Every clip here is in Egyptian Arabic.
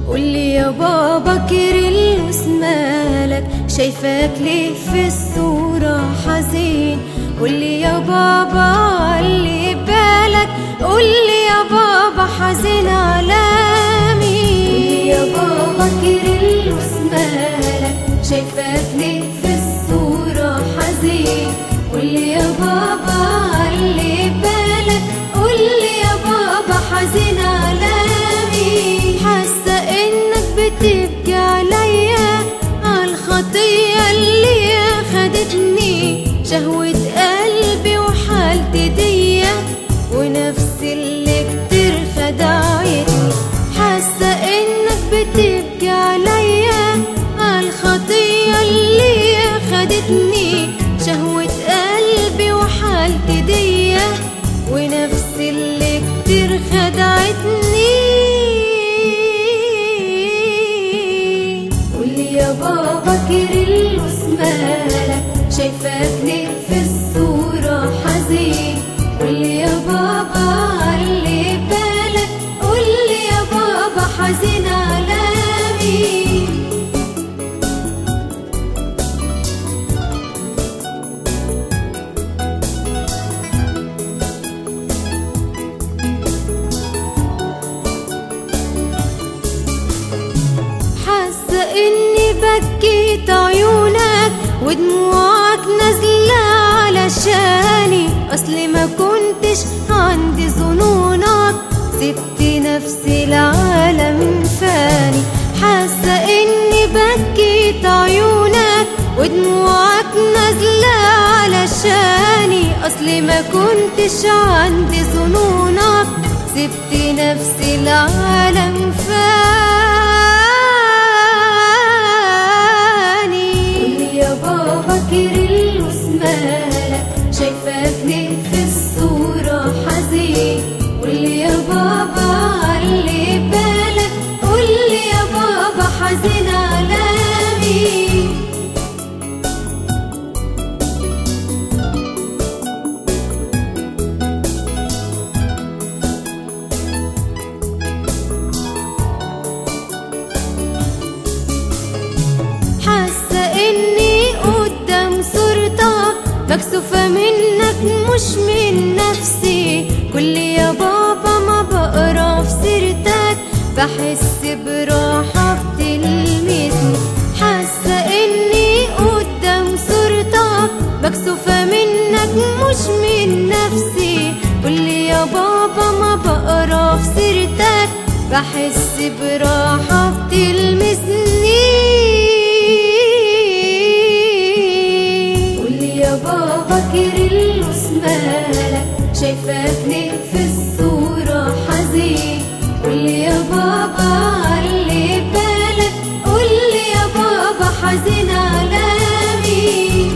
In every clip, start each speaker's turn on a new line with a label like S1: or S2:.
S1: قولي يا بابا كيرلس مالك شايفاك ليه في الصورة حزين قولي يا بابا اللي بالك قولي يا بابا حزين على مين يا بابا كيرلس مالك شايفاك ليه في الصورة حزين قولي يا بابا اللي بالك قولي يا بابا حزين على مين حاسة انك بتبكي عليا عالخطية اللي خدتني شهوة قلبي وحالتي دي ونفس اللي كتير خدعتني حاسة انك بتبكي عليا عالخطية اللي خدتني شهوة قلبي وحالتي دي ونفس اللي كتير خدعتني قولي يا بابا كيرلس مالك شايفاك ليه في الصورة حزين قولي يا بابا اللي بالك قولي يا بابا حزين على مين حاسة اني بكيت عيونك ودموعك نازلة علشاني اصلي ما كنتش عندي ظنونك سبت نفسي العالم فاني حاسة اني بكيت عيونك ودموعك نازلة علشاني اصلي ما كنتش عندي ظنونك سبت نفسي العالم فاني قولي يا بابا كيرلس مالك شايفاك ليه في الصورة حزين قولي يا بابا اللي بالك قولي يا بابا حزين على مين حاسة اني قدام صورتك مكسوفة منك مش من نفسي كل يا بابا ما بقرا في سيرتك بحس براحة بتلمسني حاسة اني قدام صورتك مكسوفة منك مش من نفسي كل يا بابا ما بقرا في سيرتك بحس براحة بتلمسني قولي يا بابا كيرلس مالك شايفاك ليه في الصورة حزين قولي يا بابا اللي بالك قولي يا بابا حزين على مين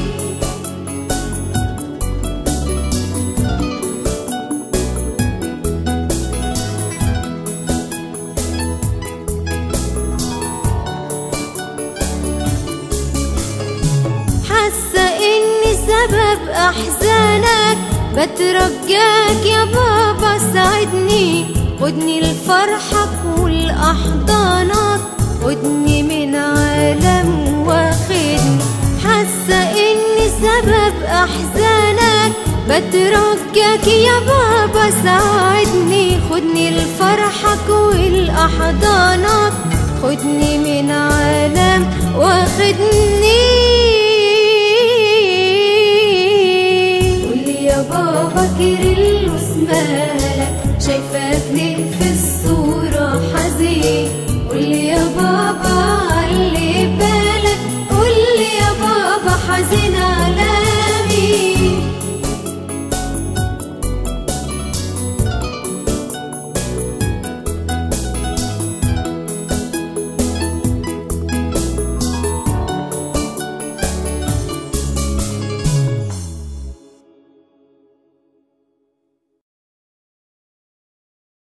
S1: حاسة اني سبب احزانك بترجاك يا بابا ساعدني خدني لفرحك ولأحضانك خدني من عالم واخدني حاسة اني سبب احزانك بترجاك يا بابا ساعدني خدني لفرحك ولأحضانك خدني من عالم واخدني قولي يا بابا كيرلس مالك شايفاك ليه في الصورة حزين قولي يا بابا